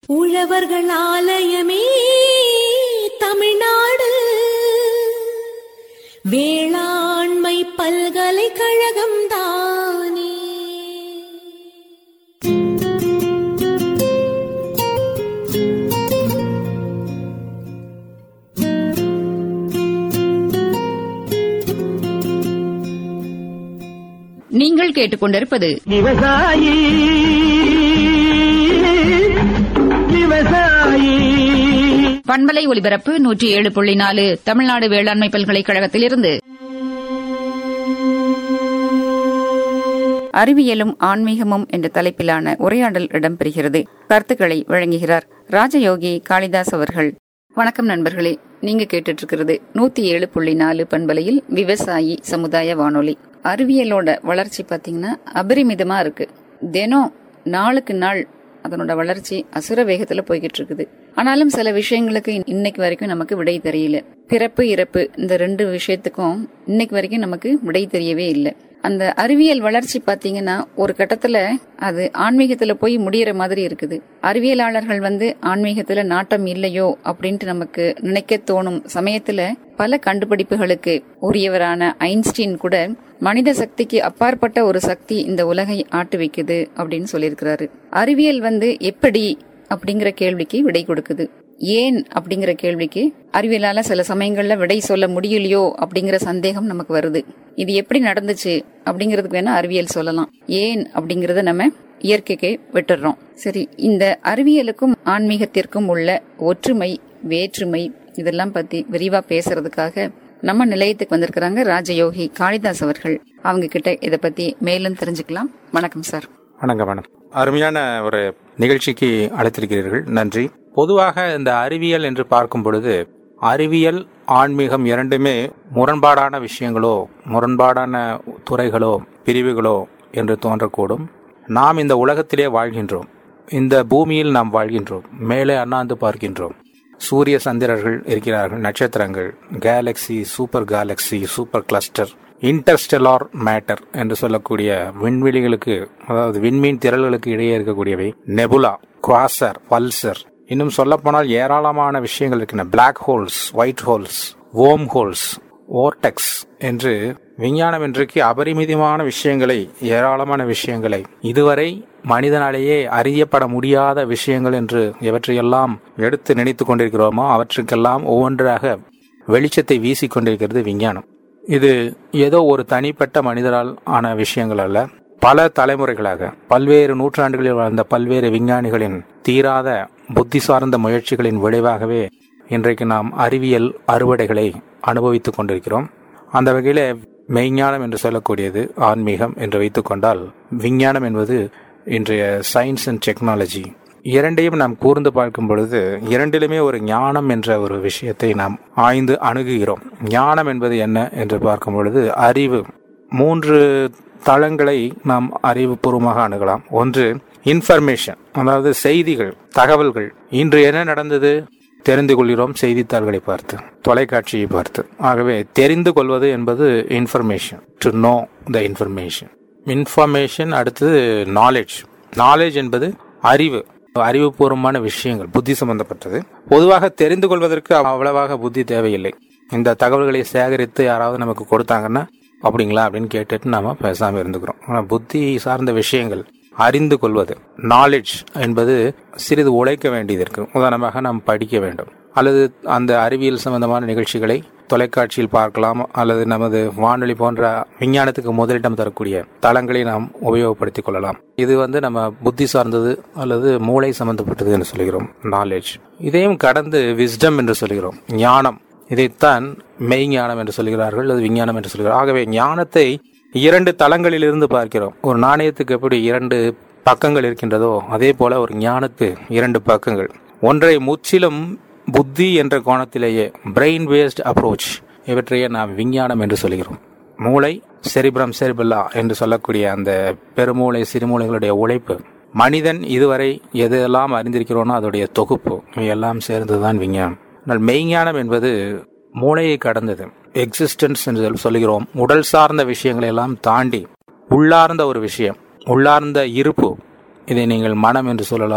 உழவர்கள் ஆலயமே தமிழ்நாடு வேளாண்மை பல்கலைக்கழகம் தானே நீங்கள் கேட்டுக்கொண்டிருப்பது விவசாயி விவசாயி பண்பலை ஒலிபரப்பு நூற்றி ஏழு புள்ளி நாலு தமிழ்நாடு வேளாண்மை பல்கலைக்கழகத்திலிருந்து அறிவியலும் ஆன்மீகமும் என்ற தலைப்பிலான உரையாடல் இடம்பெறுகிறது கருத்துக்களை வழங்குகிறார் ராஜயோகி காளிதாஸ் அவர்கள் வணக்கம் நண்பர்களே நீங்க கேட்டுட்டு இருக்கிறது நூத்தி ஏழு புள்ளி நாலு பண்பலையில் விவசாயி சமுதாய வானொலி அறிவியலோட வளர்ச்சி பாத்தீங்கன்னா அபரிமிதமா இருக்கு தினம் நாளுக்கு நாள் அதனோட வளர்ச்சி அசுர வேகத்துல போய்கிட்டு இருக்குது ஆனாலும் சில விஷயங்களுக்கு இன்னைக்கு வரைக்கும் நமக்கு விடை தெரியல பிறப்பு இறப்பு இந்த ரெண்டு விஷயத்துக்கும் இன்னைக்கு வரைக்கும் நமக்கு விடை தெரியவே இல்லை அந்த அறிவியல் வளர்ச்சி பாத்தீங்கன்னா ஒரு கட்டத்துல அது ஆன்மீகத்துல போய் முடியற மாதிரி இருக்குது அறிவியலாளர்கள் வந்து ஆன்மீகத்துல நாட்டம் இல்லையோ அப்படின்ட்டு நமக்கு நினைக்க தோணும் சமயத்துல பல கண்டுபிடிப்புகளுக்கு உரியவரான ஐன்ஸ்டீன் கூட மனித சக்திக்கு அப்பாற்பட்ட ஒரு சக்தி இந்த உலகை ஆட்டு வைக்குது அப்படின்னு சொல்லியிருக்கிறாரு அறிவியல் வந்து எப்படி அப்படிங்கிற கேள்விக்கு விடை கொடுக்குது ஏன் அப்படிங்கிற கேள்விக்கு அறிவியலால சில சமயங்கள்ல விடை சொல்ல முடியலையோ அப்படிங்கிற சந்தேகம் நமக்கு வருது இது எப்படி நடந்துச்சு அப்படிங்கறதுக்கு வேணா அறிவியல் சொல்லலாம் ஏன் அப்படிங்கறத நம்ம இயற்கைக்கு விட்டுடுறோம் சரி இந்த அறிவியலுக்கும் ஆன்மீகத்திற்கும் உள்ள ஒற்றுமை வேற்றுமை இதெல்லாம் பத்தி விரிவா பேசுறதுக்காக நம்ம நிலையத்துக்கு வந்திருக்கிறாங்க ராஜயோகி காளிதாஸ் அவர்கள் அவங்க கிட்ட இத பத்தி மேலும் தெரிஞ்சுக்கலாம் வணக்கம் சார் வணக்கம் மேடம் அருமையான ஒரு நிகழ்ச்சிக்கு அழைத்திருக்கிறீர்கள் நன்றி பொதுவாக இந்த அறிவியல் என்று பார்க்கும் பொழுது அறிவியல் ஆன்மீகம் இரண்டுமே முரண்பாடான விஷயங்களோ முரண்பாடான துறைகளோ பிரிவுகளோ என்று தோன்றக்கூடும் நாம் இந்த உலகத்திலே வாழ்கின்றோம் இந்த பூமியில் நாம் வாழ்கின்றோம் மேலே அண்ணாந்து பார்க்கின்றோம் சூரிய சந்திரர்கள் இருக்கிறார்கள் நட்சத்திரங்கள் galaxy super galaxy super cluster interstellar matter என்று சொல்லக்கூடிய விண்வெளிகளுக்கு அதாவது விண்மீன் திரள்களுக்கு இடையே இருக்கக்கூடியவை நெபுலா குவாசர் பல்சர் இன்னும் சொல்லப்போனால் ஏராளமான விஷயங்கள் இருக்கின்றன black holes white holes worm holes vortex என்று விஞ்ஞானம் இன்றைக்கு அபரிமிதமான விஷயங்களை ஏராளமான விஷயங்களை இதுவரை மனிதனாலேயே அறியப்பட முடியாத விஷயங்கள் என்று எவற்றையெல்லாம் எடுத்து நினைத்து கொண்டிருக்கிறோமோ அவற்றுக்கெல்லாம் ஒவ்வொன்றாக வெளிச்சத்தை வீசிக்கொண்டிருக்கிறது விஞ்ஞானம் இது ஏதோ ஒரு தனிப்பட்ட மனிதரால் ஆன விஷயங்கள் அல்ல பல தலைமுறைகளாக பல்வேறு நூற்றாண்டுகளில் வாழ்ந்த பல்வேறு விஞ்ஞானிகளின் தீராத புத்தி சார்ந்த முயற்சிகளின் விளைவாகவே இன்றைக்கு நாம் அறிவியல் அறுவடைகளை அனுபவித்துக் கொண்டிருக்கிறோம் அந்த வகையில மெய்ஞானம் என்று சொல்லக்கூடியது ஆன்மீகம் என்று வைத்துக்கொண்டால் விஞ்ஞானம் என்பது இன்றைய சயின்ஸ் அண்ட் டெக்னாலஜி இரண்டையும் நாம் கூர்ந்து பார்க்கும் பொழுது இரண்டிலுமே ஒரு ஞானம் என்ற ஒரு விஷயத்தை நாம் ஆய்ந்து அணுகுகிறோம் ஞானம் என்பது என்ன என்று பார்க்கும் பொழுது அறிவு மூன்று தளங்களை நாம் அறிவுபூர்வமாக அணுகலாம் ஒன்று இன்ஃபர்மேஷன் அதாவது செய்திகள் தகவல்கள் இன்று என்ன நடந்தது தெரிந்து கொள்கிறோம் செய்தித்தாள்களை பார்த்து தொலைக்காட்சியை பார்த்து ஆகவே தெரிந்து கொள்வது என்பது information to know the information information அடுத்தது நாலேஜ் நாலேஜ் என்பது அறிவு அறிவுபூர்வமான விஷயங்கள் புத்தி சம்பந்தப்பட்டது பொதுவாக தெரிந்து கொள்வதற்கு அவ்வளவாக புத்தி தேவையில்லை இந்த தகவல்களை சேகரித்து யாராவது நமக்கு கொடுத்தாங்கன்னா அப்படிங்களா அப்படின்னு கேட்டுட்டு நாம பேசாம இருந்துக்கிறோம் ஆனால் புத்தி சார்ந்த விஷயங்கள் அறிந்து கொள்வது நாலேஜ் என்பது சிறிது உழைக்க வேண்டியது இருக்கு உதாரணமாக நாம் படிக்க வேண்டும் அல்லது அந்த அறிவியல் சம்பந்தமான நிகழ்ச்சிகளை தொலைக்காட்சியில் பார்க்கலாம் அல்லது நமது வானொலி போன்ற விஞ்ஞானத்துக்கு முதலிடம் தரக்கூடிய தளங்களை நாம் உபயோகப்படுத்திக் கொள்ளலாம் இது வந்து நம்ம புத்தி சார்ந்தது அல்லது மூளை சம்பந்தப்பட்டது என்று சொல்கிறோம் நாலேஜ் இதையும் கடந்து விஸ்டம் என்று சொல்கிறோம் ஞானம் இதைத்தான் மெய்ஞானம் என்று சொல்கிறார்கள் அல்லது விஞ்ஞானம் என்று சொல்கிறார்கள் ஆகவே ஞானத்தை இரண்டு தளங்களிலிருந்து பார்க்கிறோம் ஒரு நாணயத்துக்கு எப்படி இரண்டு பக்கங்கள் இருக்கின்றதோ அதே போல ஒரு ஞானத்து இரண்டு பக்கங்கள் ஒன்றை முற்றிலும் புத்தி என்ற கோணத்திலேயே பிரெயின் வேஸ்ட் அப்ரோச் இவற்றையே நாம் விஞ்ஞானம் என்று சொல்கிறோம் மூளை செரிபிரம் செரிபில்லா என்று சொல்லக்கூடிய அந்த பெருமூளை சிறுமூளைகளுடைய உழைப்பு மனிதன் இதுவரை எதெல்லாம் அறிந்திருக்கிறோனோ அதோடைய தொகுப்பு இவையெல்லாம் சேர்ந்ததுதான் விஞ்ஞானம் ஆனால் மெய்ஞானம் என்பது மூளையை கடந்தது எக்ஸிஸ்டன்ஸ் என்று சொல்லுகிறோம் உடல் சார்ந்த விஷயங்களை எல்லாம் தாண்டி உள்ளார்ந்த ஒரு விஷயம் உள்ளார்ந்த இருப்பு இதை நீங்கள் மனம் என்று சொல்லலாம்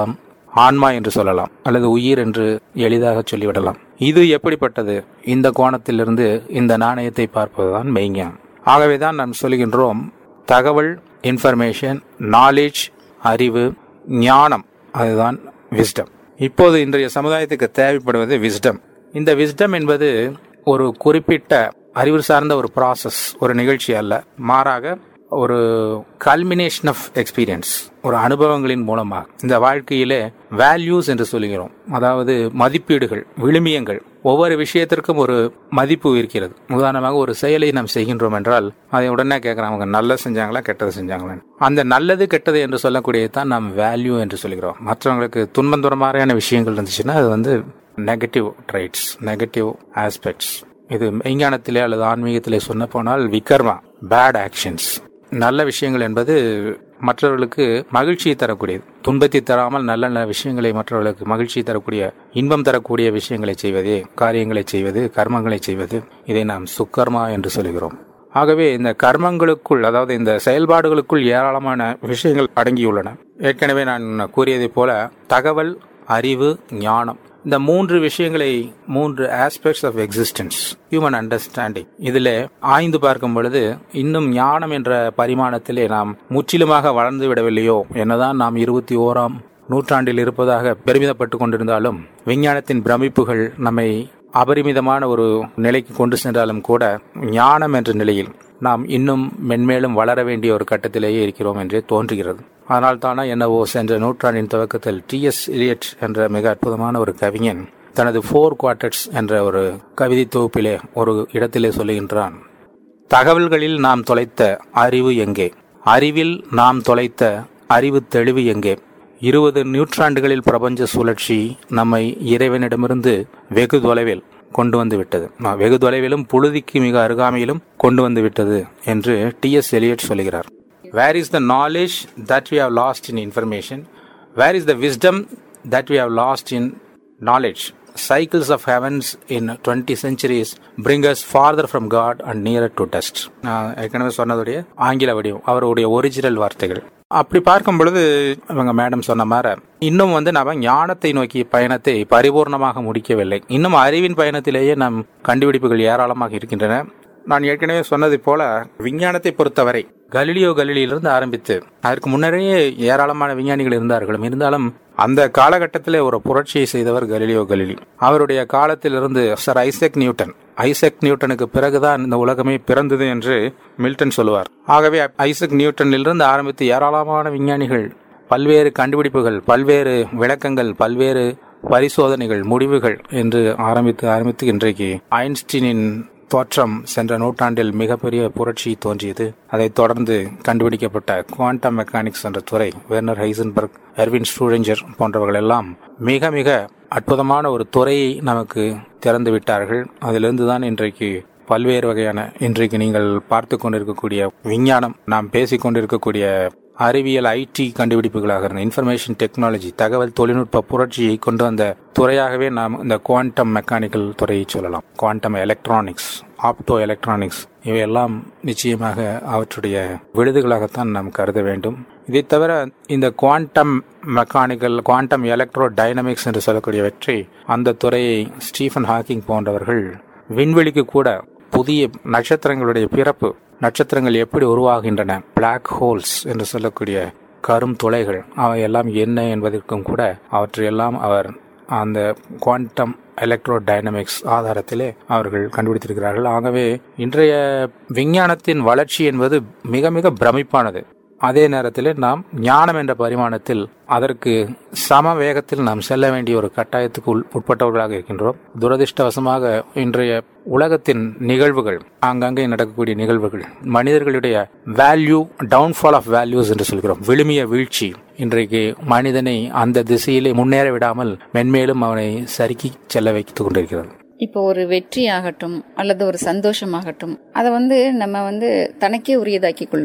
ஆன்மா என்று சொல்லலாம் அல்லது உயிர் என்று எளிதாக சொல்லிவிடலாம் இது எப்படிப்பட்டது இந்த கோணத்திலிருந்து இந்த நாணயத்தை பார்ப்பதுதான் மெய்ஞானம் ஆகவேதான் நாம் சொல்கின்றோம் தகவல் இன்ஃபர்மேஷன் நாலேஜ் அறிவு ஞானம் அதுதான் விஸ்டம் இப்போது இன்றைய சமுதாயத்துக்கு தேவைப்படுவது விஸ்டம் இந்த விஸ்டம் என்பது ஒரு குறிப்பிட்ட அறிவு சார்ந்த ஒரு ப்ராசஸ் ஒரு நிகழ்ச்சி அல்ல மாறாக ஒரு கல்மினேஷன் ஆஃப் எக்ஸ்பீரியன்ஸ் ஒரு அனுபவங்களின் மூலமாக இந்த வாழ்க்கையிலே வேல்யூஸ் என்று சொல்லுகிறோம் அதாவது மதிப்பீடுகள் விழுமியங்கள் ஒவ்வொரு விஷயத்திற்கும் ஒரு மதிப்பு இருக்கிறது உதாரணமாக ஒரு செயலை நாம் செய்கின்றோம் என்றால் அதை உடனே கேட்குறாங்க அவங்க நல்லது செஞ்சாங்களா கெட்டது செஞ்சாங்களா அந்த நல்லது கெட்டது என்று சொல்லக்கூடியது தான் நாம் வேல்யூ என்று சொல்கிறோம் மற்றவங்களுக்கு துன்பந்துரமாரியான விஷயங்கள் இருந்துச்சுன்னா அது வந்து நெகட்டிவ் ட்ரைட்ஸ் நெகட்டிவ் ஆஸ்பெக்ட்ஸ் இது மெய்ஞானத்திலே அல்லது ஆன்மீகத்திலே சொன்ன போனால் விகர்மா பேட் ஆக்ஷன்ஸ் நல்ல விஷயங்கள் என்பது மற்றவர்களுக்கு மகிழ்ச்சியை தரக்கூடியது துன்பத்தை தராமல் நல்ல நல்ல விஷயங்களை மற்றவர்களுக்கு மகிழ்ச்சி தரக்கூடிய இன்பம் தரக்கூடிய விஷயங்களை செய்வதே காரியங்களை செய்வது கர்மங்களை செய்வது இதை நாம் சுக்கர்மா என்று சொல்கிறோம் ஆகவே இந்த கர்மங்களுக்குள் அதாவது இந்த செயல்பாடுகளுக்குள் ஏராளமான விஷயங்கள் அடங்கியுள்ளன ஏற்கனவே நான் கூறியதைப் போல தகவல் அறிவு ஞானம் இந்த மூன்று விஷயங்களை மூன்று aspects of existence human understanding இதில் ஆய்ந்து பார்க்கும் பொழுது இன்னும் ஞானம் என்ற பரிமாணத்திலே நாம் முற்றிலுமாக வளர்ந்து விடவில்லையோ என்னதான் நாம் இருபத்தி ஓராம் நூற்றாண்டில் இருப்பதாக பெருமிதப்பட்டு கொண்டிருந்தாலும் விஞ்ஞானத்தின் பிரமிப்புகள் நம்மை அபரிமிதமான ஒரு நிலைக்கு கொண்டு சென்றாலும் கூட ஞானம் என்ற நிலையில் நாம் இன்னும் மென்மேலும் வளர வேண்டிய ஒரு கட்டத்திலேயே இருக்கிறோம் என்றே தோன்றுகிறது அதனால் தானே என்னவோ சென்ற நூற்றாண்டின் துவக்கத்தில் டி எஸ் இலியட் என்ற மிக அற்புதமான ஒரு கவிஞன் தனது ஃபோர் குவார்டர்ஸ் என்ற ஒரு கவிதை தொகுப்பிலே ஒரு இடத்திலே சொல்லுகின்றான் தகவல்களில் நாம் தொலைத்த அறிவு எங்கே அறிவில் நாம் தொலைத்த அறிவு தெளிவு எங்கே இருபது நூற்றாண்டுகளில் பிரபஞ்ச சுழற்சி நம்மை இறைவனிடமிருந்து வெகு தொலைவில் கொண்டு வந்து விட்டது வெகு தொலைவிலும் புழுதிக்கு மிக அருகாமையிலும் கொண்டு வந்து விட்டது என்று டி எஸ் எலியட் சொல்கிறார் where is the knowledge that we have lost in information where is the wisdom that we have lost in knowledge cycles of heavens in 20 centuries bring us farther from God and nearer to dust. நான் ஏற்கனவே சொன்னதுடைய ஆங்கில வடிவம் அவருடைய original வார்த்தைகள் அப்படி பார்க்கும் பொழுது இவங்க மேடம் சொன்ன மாதிரி இன்னும் வந்து நாம ஞானத்தை நோக்கிய பயணத்தை பரிபூர்ணமாக முடிக்கவில்லை இன்னும் அறிவின் பயணத்திலேயே நம் கண்டுபிடிப்புகள் ஏராளமாக இருக்கின்றன நான் ஏற்கனவே சொன்னது போல விஞ்ஞானத்தை பொறுத்தவரை கலிலியோ கலிலியிலிருந்து ஆரம்பித்து அதற்கு முன்னரே ஏராளமான விஞ்ஞானிகள் இருந்தார்களும் இருந்தாலும் அந்த காலகட்டத்தில் ஒரு புரட்சியை செய்தவர் கலிலியோ கலிலி அவருடைய காலத்திலிருந்து சர் ஐசக் நியூட்டன் ஐசக் நியூட்டனுக்கு பிறகுதான் இந்த உலகமே பிறந்தது என்று மில்டன் சொல்லுவார் ஆகவே ஐசக் நியூட்டனிலிருந்து ஆரம்பித்து ஏராளமான விஞ்ஞானிகள் பல்வேறு கண்டுபிடிப்புகள் பல்வேறு விளக்கங்கள் பல்வேறு பரிசோதனைகள் முடிவுகள் என்று ஆரம்பித்து ஆரம்பித்து இன்றைக்கு ஐன்ஸ்டீனின் தோற்றம் சென்ற நூற்றாண்டில் மிகப்பெரிய புரட்சி தோன்றியது அதைத் தொடர்ந்து கண்டுபிடிக்கப்பட்ட குவாண்டம் மெக்கானிக்ஸ் என்ற துறை வெர்னர் ஹைசன்பர்க் எர்வின் ஸ்டூடெஞ்சர் போன்றவர்கள் எல்லாம் மிக மிக அற்புதமான ஒரு துறையை நமக்கு திறந்து விட்டார்கள் அதிலிருந்து தான் இன்றைக்கு பல்வேறு வகையான இன்றைக்கு நீங்கள் பார்த்து கொண்டிருக்கக்கூடிய விஞ்ஞானம் நாம் பேசிக் கொண்டிருக்கக்கூடிய அறிவியல் ஐடி கண்டுபிடிப்புகளாக இருந்த இன்ஃபர்மேஷன் டெக்னாலஜி தகவல் தொழில்நுட்ப புரட்சியை கொண்டு வந்த துறையாகவே நாம் இந்த குவாண்டம் மெக்கானிக்கல் துறையை சொல்லலாம் குவாண்டம் எலக்ட்ரானிக்ஸ் ஆப்டோ எலக்ட்ரானிக்ஸ் இவையெல்லாம் நிச்சயமாக அவற்றுடைய விழுதுகளாகத்தான் நாம் கருத வேண்டும் இதை தவிர இந்த quantum mechanical quantum electrodynamics என்று சொல்லக்கூடியவற்றை அந்த துறையை ஸ்டீஃபன் ஹாக்கிங் போன்றவர்கள் விண்வெளிக்கு கூட புதிய நட்சத்திரங்களுடைய பிறப்பு நட்சத்திரங்கள் எப்படி உருவாகின்றன பிளாக் ஹோல்ஸ் என்று சொல்லக்கூடிய கரும் துளைகள் அவையெல்லாம் என்ன என்பதற்கும் கூட அவற்றையெல்லாம் அவர் அந்த குவாண்டம் எலக்ட்ரோ டைனமிக்ஸ் ஆதாரத்திலே அவர்கள் கண்டுபிடித்திருக்கிறார்கள் ஆகவே இன்றைய விஞ்ஞானத்தின் வளர்ச்சி என்பது மிக மிக பிரமிப்பானது அதே நேரத்தில் நாம் ஞானம் என்ற பரிமாணத்தில் அதற்கு சம வேகத்தில் நாம் செல்ல வேண்டிய ஒரு கட்டாயத்துக்கு உட்பட்டவர்களாக இருக்கின்றோம் துரதிருஷ்டவசமாக இன்றைய உலகத்தின் நிகழ்வுகள் ஆங்காங்கே நடக்கக்கூடிய நிகழ்வுகள் மனிதர்களுடைய வேல்யூ டவுன்ஃபால் ஆஃப் வேல்யூஸ் என்று சொல்கிறோம் விழுமிய வீழ்ச்சி இன்றைக்கு மனிதனை அந்த திசையிலே முன்னேற விடாமல் மென்மேலும் அவனை சறுக்கி செல்ல வைத்துக் கொண்டிருக்கிறது இப்போ ஒரு வெற்றி ஆகட்டும் அல்லது ஒரு சந்தோஷமாகட்டும் அதை வந்து நம்ம வந்து தனக்கே உரியதாக்கி கொள்றோம்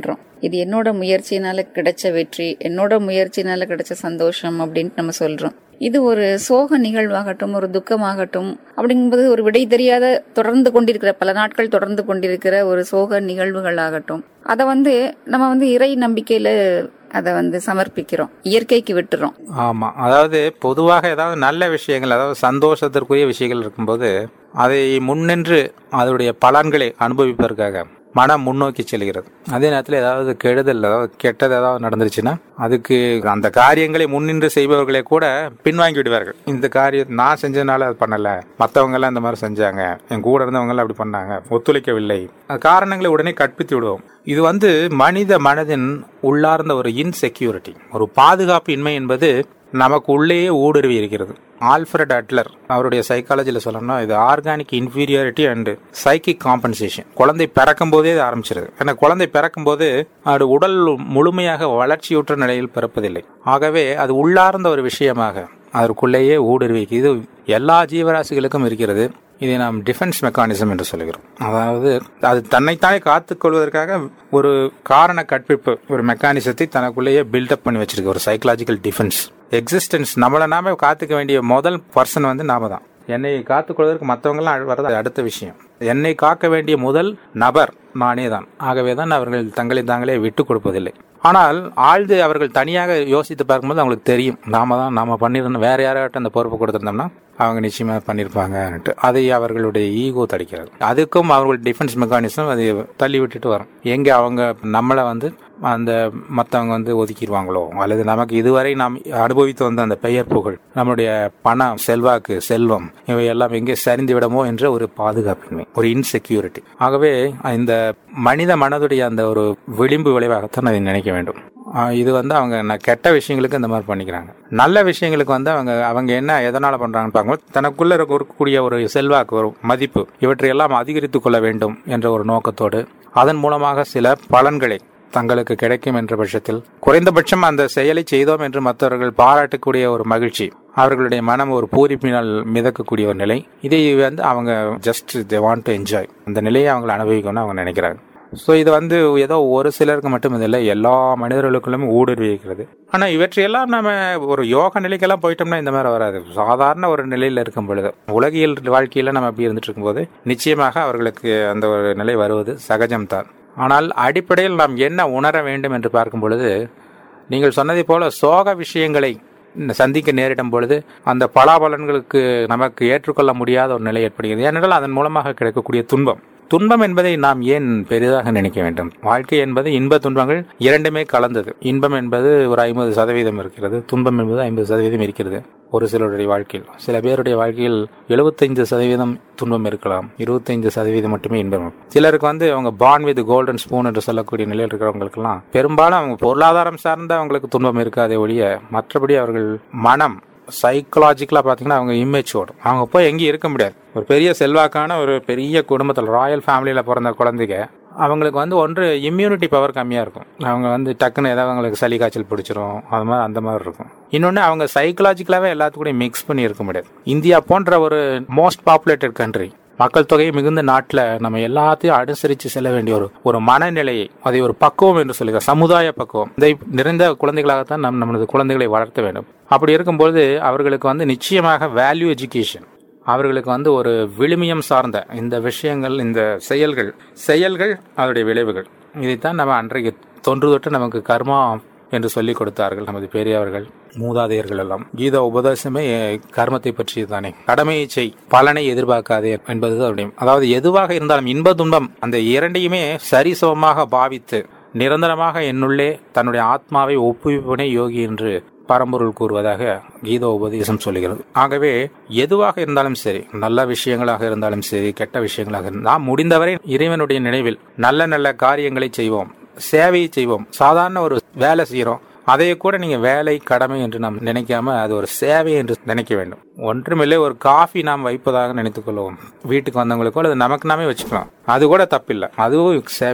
இது என்னோட முயற்சியினால கிடைச்ச வெற்றி என்னோட முயற்சியினால கிடைச்ச சந்தோஷம் அப்படின்ட்டு நம்ம சொல்றோம் இது ஒரு சோக நிகழ்வாகட்டும் ஒரு துக்கமாகட்டும் அப்படிங்கும்போது ஒரு விடை தெரியாத தொடர்ந்து கொண்டிருக்கிற பல நாட்கள் தொடர்ந்து கொண்டிருக்கிற ஒரு சோக நிகழ்வுகள் ஆகட்டும் அதை வந்து நம்ம வந்து இறை நம்பிக்கையில அதை வந்து சமர்ப்பிக்கிறோம் இயற்கைக்கு விட்டுறோம் ஆமா அதாவது பொதுவாக ஏதாவது நல்ல விஷயங்கள் அதாவது சந்தோஷத்திற்குரிய விஷயங்கள் இருக்கும்போது அதை முன்னின்று அதனுடைய பலன்களை அனுபவிப்பதற்காக மனம் முன்னோக்கி செல்கிறது அதே நேரத்தில் ஏதாவது கெடுதல் அதாவது கெட்டது ஏதாவது நடந்துருச்சுன்னா அதுக்கு அந்த காரியங்களை முன்னின்று செய்பவர்களை கூட பின்வாங்கி விடுவார்கள் இந்த காரியம் நான் செஞ்சதுனால அது பண்ணல மற்றவங்க எல்லாம் இந்த மாதிரி செஞ்சாங்க என் கூட இருந்தவங்க எல்லாம் அப்படி பண்ணாங்க ஒத்துழைக்கவில்லை அது காரணங்களை உடனே கற்பித்து விடுவோம் இது வந்து மனித மனதின் உள்ளார்ந்த ஒரு இன்செக்யூரிட்டி ஒரு பாதுகாப்பு இன்மை என்பது நமக்கு உள்ளேயே ஊடுருவி இருக்கிறது ஆல்ஃபிரட் அட்லர் அவருடைய சைக்காலஜியில் சொல்லணும்னா இது organic inferiority and psychic compensation குழந்தை பிறக்கும் போதே இது ஆரம்பிச்சிருது ஏன்னா குழந்தை பிறக்கும் போது அது உடல் முழுமையாக வளர்ச்சியுற்ற நிலையில் பிறப்பதில்லை ஆகவே அது உள்ளார்ந்த ஒரு விஷயமாக அதற்குள்ளேயே ஊடுருவி இது எல்லா ஜீவராசிகளுக்கும் இருக்கிறது இதை நாம் டிஃபென்ஸ் மெக்கானிசம் என்று சொல்கிறோம் அதாவது அது தன்னைத்தானே காத்துக்கொள்வதற்காக ஒரு காரண கற்பிப்பு ஒரு மெக்கானிசத்தை தனக்குள்ளேயே பில்டப் பண்ணி வச்சிருக்கு ஒரு சைக்கலாஜிக்கல் டிஃபென்ஸ் எக்ஸிஸ்டன்ஸ் நம்மளை நாம காத்துக்க வேண்டிய முதல் பர்சன் வந்து நாம தான் என்னை காத்துக்கொள்வதற்கு மற்றவங்களாம் வர்றது அடுத்த விஷயம் என்னை காக்க வேண்டிய முதல் நபர் நானே தான் ஆகவே தான் அவர்கள் தங்களை தாங்களே விட்டு கொடுப்பதில்லை ஆனால் ஆழ்ந்து அவர்கள் தனியாக யோசித்து பார்க்கும்போது அவங்களுக்கு தெரியும் நாம தான் நாம பண்ணிருந்தோம் வேற யாராட்டும் அந்த பொறுப்பு கொடுத்திருந்தோம்னா அவங்க நிச்சயமா பண்ணிருப்பாங்கன்ட்டு அதை அவர்களுடைய ஈகோ தடிக்கிறது அதுக்கும் அவர்கள் டிஃபென்ஸ் மெக்கானிசம் அதை தள்ளி விட்டுட்டு வரும் எங்க அவங்க நம்மளை வந்து அந்த மற்றவங்க வந்து ஒதுக்கிடுவாங்களோ அல்லது நமக்கு இதுவரை நாம் அனுபவித்து வந்த அந்த பெயர் புகழ் நம்மளுடைய பணம் செல்வாக்கு செல்வம் இவை எல்லாம் எங்கே சரிந்து விடமோ என்ற ஒரு பாதுகாப்பின்மை ஒரு இன்செக்யூரிட்டி ஆகவே இந்த மனித மனதுடைய அந்த ஒரு விளிம்பு விளைவாகத்தான் அதை நினைக்க வேண்டும் ஆஹ் இது வந்து அவங்க ந- கெட்ட விஷயங்களுக்கு இந்த மாதிரி பண்ணிக்கிறாங்க நல்ல விஷயங்களுக்கு வந்து அவங்க அவங்க என்ன எதனால பண்றாங்கன்னு பார்க்கும்போது தனக்குள்ள இருக்க- இருக்கக்கூடிய ஒரு செல்வாக்கு ஒரு மதிப்பு இவற்றையெல்லாம் அதிகரித்துக் கொள்ள வேண்டும் என்ற ஒரு நோக்கத்தோடு அதன் மூலமாக சில பலன்களை தங்களுக்கு கிடைக்கும் என்ற பட்சத்தில் குறைந்தபட்சம் அந்த செயலை செய்தோம் என்று மற்றவர்கள் பாராட்டக்கூடிய ஒரு மகிழ்ச்சி அவர்களுடைய மனம் ஒரு பூரிப்பினால் மிதக்கக்கூடிய ஒரு நிலை இதை வந்து அவங்க just they want to enjoy அந்த நிலையை அவங்க அனுபவிக்கணும்னு அவங்க நினைக்கிறாங்க ஸோ இது வந்து ஏதோ ஒரு சிலருக்கு மட்டும் இல்லை எல்லா மனிதர்களுக்குள்ளும் ஊடுருவி இருக்கிறது ஆனால் இவற்றையெல்லாம் நம்ம ஒரு யோக நிலைக்கெல்லாம் போயிட்டோம்னா இந்த மாதிரி வராது சாதாரண ஒரு நிலையில் இருக்கும் பொழுது உலகியல் வாழ்க்கையில் நம்ம அப்படி இருந்துட்டு இருக்கும்போது நிச்சயமாக அவர்களுக்கு அந்த ஒரு நிலை வருவது சகஜம்தான் ஆனால் அடிப்படையில் நாம் என்ன உணர வேண்டும் என்று பார்க்கும் பொழுது நீங்கள் சொன்னதை போல சோக விஷயங்களை சந்திக்க நேரிடும் பொழுது அந்த பலாபலன்களுக்கு நமக்கு ஏற்றுக்கொள்ள முடியாத ஒரு நிலை ஏற்படுகிறது ஏனென்றால் அதன் மூலமாக கிடைக்கக்கூடிய துன்பம் துன்பம் என்பதை நாம் ஏன் பெரிதாக நினைக்க வேண்டும் வாழ்க்கை என்பது இன்ப துன்பங்கள் இரண்டுமே கலந்தது இன்பம் என்பது ஒரு ஐம்பது சதவீதம் இருக்கிறது துன்பம் என்பது ஐம்பது சதவீதம் இருக்கிறது ஒரு சிலருடைய வாழ்க்கையில் சில பேருடைய வாழ்க்கையில் எழுபத்தைந்து சதவீதம் துன்பம் இருக்கலாம் இருபத்தைந்து சதவீதம் மட்டுமே இன்பம் சிலருக்கு வந்து அவங்க பான் வித் கோல்டன் ஸ்பூன் என்று சொல்லக்கூடிய நிலையில் இருக்கிறவங்களுக்கெல்லாம் பெரும்பாலும் அவங்க பொருளாதாரம் சார்ந்த அவங்களுக்கு துன்பம் இருக்காதே ஒழிய மற்றபடி அவர்கள் மனம் சைக்கலாஜிக்கலா பாத்தீங்கன்னா அவங்க இமேச்சோடு அவங்க போய் எங்கேயும் இருக்க முடியாது ஒரு பெரிய செல்வாக்கான ஒரு பெரிய குடும்பத்தில் ராயல் ஃபேமிலியில பிறந்த குழந்தைங்க அவங்களுக்கு வந்து ஒன்று இம்யூனிட்டி பவர் கம்மியாக இருக்கும் அவங்க வந்து டக்குன்னு ஏதாவது அவங்களுக்கு சளி காய்ச்சல் பிடிச்சிரும் அது மாதிரி அந்த மாதிரி இருக்கும் இன்னொன்று அவங்க சைக்கலாஜிக்கலாகவே எல்லாத்துக்கூடயும் மிக்ஸ் பண்ணி இருக்க முடியாது இந்தியா போன்ற ஒரு மோஸ்ட் பாப்புலேட்டட் கண்ட்ரி மக்கள் தொகை மிகுந்த நாட்டில் நம்ம எல்லாத்தையும் அனுசரித்து செல்ல வேண்டிய ஒரு ஒரு மனநிலையை அதை ஒரு பக்குவம் என்று சொல்லுகிறோம் சமுதாய பக்குவம் இதை நிறைந்த குழந்தைகளாகத்தான் நம் நமது குழந்தைகளை வளர்த்த வேண்டும் அப்படி இருக்கும்போது அவர்களுக்கு வந்து நிச்சயமாக வேல்யூ எஜுகேஷன் அவர்களுக்கு வந்து ஒரு விழுமியம் சார்ந்த இந்த விஷயங்கள் இந்த செயல்கள் செயல்கள் அதனுடைய விளைவுகள் இதைத்தான் நம்ம அன்றைக்கு தொன்று தொட்டு நமக்கு கர்மா என்று சொல்லிக் கொடுத்தார்கள் நமது பெரியவர்கள் மூதாதையர்கள் எல்லாம் கீதா உபதேசமே கர்மத்தை பற்றியது தானே கடமையை செய் பலனை எதிர்பார்க்காதே என்பது அதனுடைய அதாவது எதுவாக இருந்தாலும் இன்ப துன்பம் அந்த இரண்டையுமே சரிசமமாக பாவித்து நிரந்தரமாக என்னுள்ளே தன்னுடைய ஆத்மாவை ஒப்புவிப்பனே யோகி என்று பரம்பொருள் கூறுவதாக கீத உபதேசம் சொல்லுகிறது ஆகவே எதுவாக இருந்தாலும் சரி நல்ல விஷயங்களாக இருந்தாலும் சரி கெட்ட விஷயங்களாக இருந்தாலும் நாம் முடிந்தவரை இறைவனுடைய நினைவில் நல்ல நல்ல காரியங்களை செய்வோம் சேவையை செய்வோம் சாதாரண ஒரு வேலை செய்கிறோம் அதையே கூட நீங்க வேலை கடமை என்று நாம் நினைக்காம அது ஒரு சேவை என்று நினைக்க வேண்டும் ஒன்றுமில்லை ஒரு காஃபி நாம் வைப்பதாக நினைத்துக் கொள்வோம் வீட்டுக்கு வந்தவங்களுக்கோ அல்லது நமக்கு நாமே வச்சுக்கலாம் அது கூட தப்பில்லை அதுவும் சேவை தான்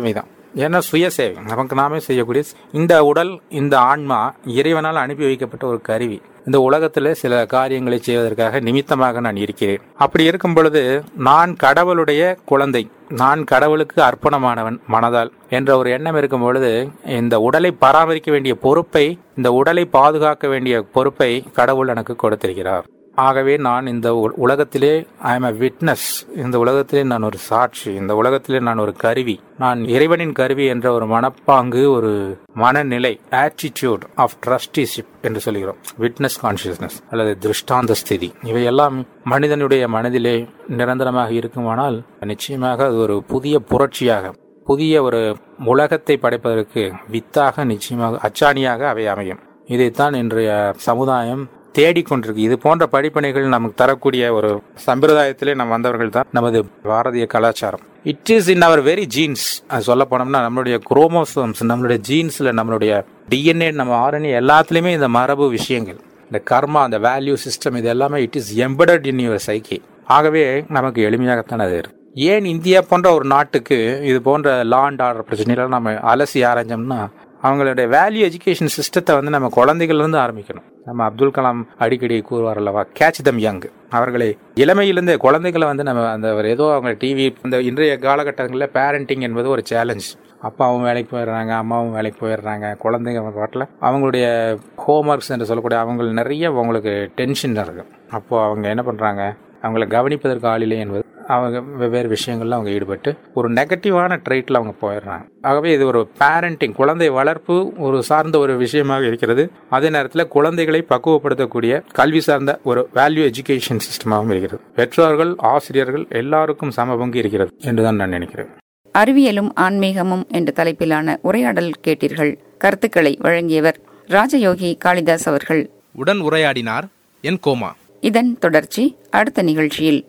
ஏன்னா சுயசேவை நமக்கு நாமே செய்யக்கூடிய இந்த உடல் இந்த ஆன்மா இறைவனால் அனுப்பி வைக்கப்பட்ட ஒரு கருவி இந்த உலகத்தில் சில காரியங்களை செய்வதற்காக நிமித்தமாக நான் இருக்கிறேன் அப்படி இருக்கும் பொழுது நான் கடவுளுடைய குழந்தை நான் கடவுளுக்கு அர்ப்பணமானவன் மனதால் என்ற ஒரு எண்ணம் இருக்கும் பொழுது இந்த உடலை பராமரிக்க வேண்டிய பொறுப்பை இந்த உடலை பாதுகாக்க வேண்டிய பொறுப்பை கடவுள் எனக்கு கொடுத்திருக்கிறார் ஆகவே நான் இந்த உ- உலகத்திலே ஐ எம் அ விட்னஸ் இந்த உலகத்திலே நான் ஒரு சாட்சி இந்த உலகத்திலே நான் ஒரு கருவி நான் இறைவனின் கருவி என்ற ஒரு மனப்பாங்கு ஒரு மனநிலை ஆட்டிடியூட் ஆஃப் ட்ரஸ்டிஷிப் என்று சொல்கிறோம் விட்னஸ் கான்சியஸ்னஸ் அல்லது திருஷ்டாந்த ஸ்திதி இவையெல்லாம் மனிதனுடைய மனதிலே நிரந்தரமாக இருக்குமானால் நிச்சயமாக அது ஒரு புதிய புரட்சியாக புதிய ஒரு உலகத்தை படைப்பதற்கு வித்தாக நிச்சயமாக அச்சாணியாக அவை அமையும் இதைத்தான் இன்றைய சமுதாயம் தேடிக்கொண்டிருக்கு இது போன்ற படிப்பனைகள் நமக்கு தரக்கூடிய ஒரு சம்பிரதாயத்திலே நம்ம வந்தவர்கள் தான் நமது பாரதிய கலாச்சாரம் it is in our very genes அது சொல்ல போனோம்னா நம்மளுடைய குரோமோசோம்ஸ் நம்மளுடைய ஜீன்ஸ்ல நம்மளுடைய டிஎன்ஏ நம்ம ஆர்என்ஏ எல்லாத்துலேயுமே இந்த மரபு விஷயங்கள் இந்த கர்மா அந்த வேல்யூ சிஸ்டம் இது எல்லாமே it is embedded in your psyche ஆகவே நமக்கு எளிமையாகத்தான் அது இருக்கு ஏன் இந்தியா போன்ற ஒரு நாட்டுக்கு இது போன்ற லா அண்ட் ஆர்டர் பிரச்சனைகள் நம்ம அலசி ஆராய்ஞ்சோம்னா அவங்களுடைய வேல்யூ எஜுகேஷன் சிஸ்டத்தை வந்து நம்ம குழந்தைகள்ல இருந்து ஆரம்பிக்கணும் நம்ம அப்துல் கலாம் அடிக்கடி கூறுவார் அல்லவா கேட்ச் தம் யங் அவர்களை இளமையிலிருந்தே குழந்தைகளை வந்து நம்ம அந்த ஒரு ஏதோ அவங்க டிவி இந்த இன்றைய காலகட்டங்களில் பேரண்டிங் என்பது ஒரு சேலஞ்ச் அப்பாவும் வேலைக்கு போயிடுறாங்க அம்மாவும் வேலைக்கு போயிடுறாங்க குழந்தைங்க பாட்டில் அவங்களுடைய ஹோம்ஒர்க்ஸ் என்று சொல்லக்கூடிய அவங்க நிறைய அவங்களுக்கு டென்ஷன் இருக்கு அப்போ அவங்க என்ன பண்றாங்க அவங்கள கவனிப்பதற்கு ஆளில்லை என்பது அவங்க வெவ்வேறு விஷயங்கள்ல அவங்க ஈடுபட்டு ஒரு நெகட்டிவான ட்ரைட்ல அவங்க போயிடுறாங்க ஆகவே இது ஒரு பேரண்டிங் குழந்தை வளர்ப்பு ஒரு சார்ந்த ஒரு விஷயமாக இருக்கிறது அதே நேரத்தில் குழந்தைகளை பக்குவப்படுத்தக்கூடிய கல்வி சார்ந்த ஒரு வேல்யூ எஜுகேஷன் சிஸ்டமாகவும் இருக்கிறது பெற்றோர்கள் ஆசிரியர்கள் எல்லாருக்கும் சம பங்கு இருக்கிறது என்றுதான் நான் நினைக்கிறேன் அறிவியலும் ஆன்மீகமும் என்ற தலைப்பிலான உரையாடல் கேட்டீர்கள் கருத்துக்களை வழங்கியவர் ராஜயோகி காளிதாஸ் அவர்கள் உடன் உரையாடினார் என் கோமா இதன் தொடர்ச்சி அடுத்த நிகழ்ச்சியில்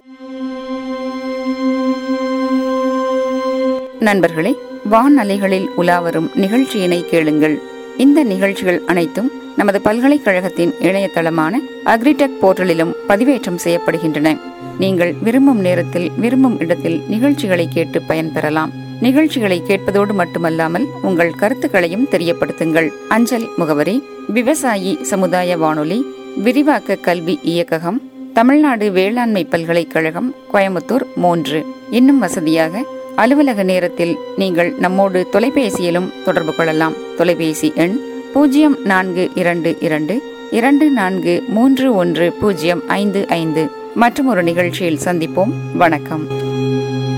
நண்பர்களே வான் அலைகளில் உலாவரும் நிகழ்ச்சியினை கேளுங்கள் இந்த நிகழ்ச்சிகள் அனைத்தும் நமது பல்கலைக்கழகத்தின் இணையதளமான அக்ரிடெக் போர்ட்டலிலும் பதிவேற்றம் செய்யப்படுகின்றன நீங்கள் விரும்பும் நேரத்தில் விரும்பும் இடத்தில் நிகழ்ச்சிகளை கேட்டு பயன்பெறலாம் நிகழ்ச்சிகளை கேட்பதோடு மட்டுமல்லாமல் உங்கள் கருத்துக்களையும் தெரியப்படுத்துங்கள் அஞ்சல் முகவரி விவசாயி சமுதாய வானொலி விரிவாக்க கல்வி இயக்ககம் தமிழ்நாடு வேளாண்மை பல்கலைக்கழகம் கோயமுத்தூர் மூன்று இன்னும் வசதியாக அலுவலக நேரத்தில் நீங்கள் நம்மோடு தொலைபேசியிலும் தொடர்பு கொள்ளலாம் தொலைபேசி எண் பூஜ்ஜியம் நான்கு இரண்டு இரண்டு இரண்டு நான்கு மூன்று ஒன்று பூஜ்ஜியம் ஐந்து ஐந்து மற்றும் ஒரு நிகழ்ச்சியில் சந்திப்போம் வணக்கம்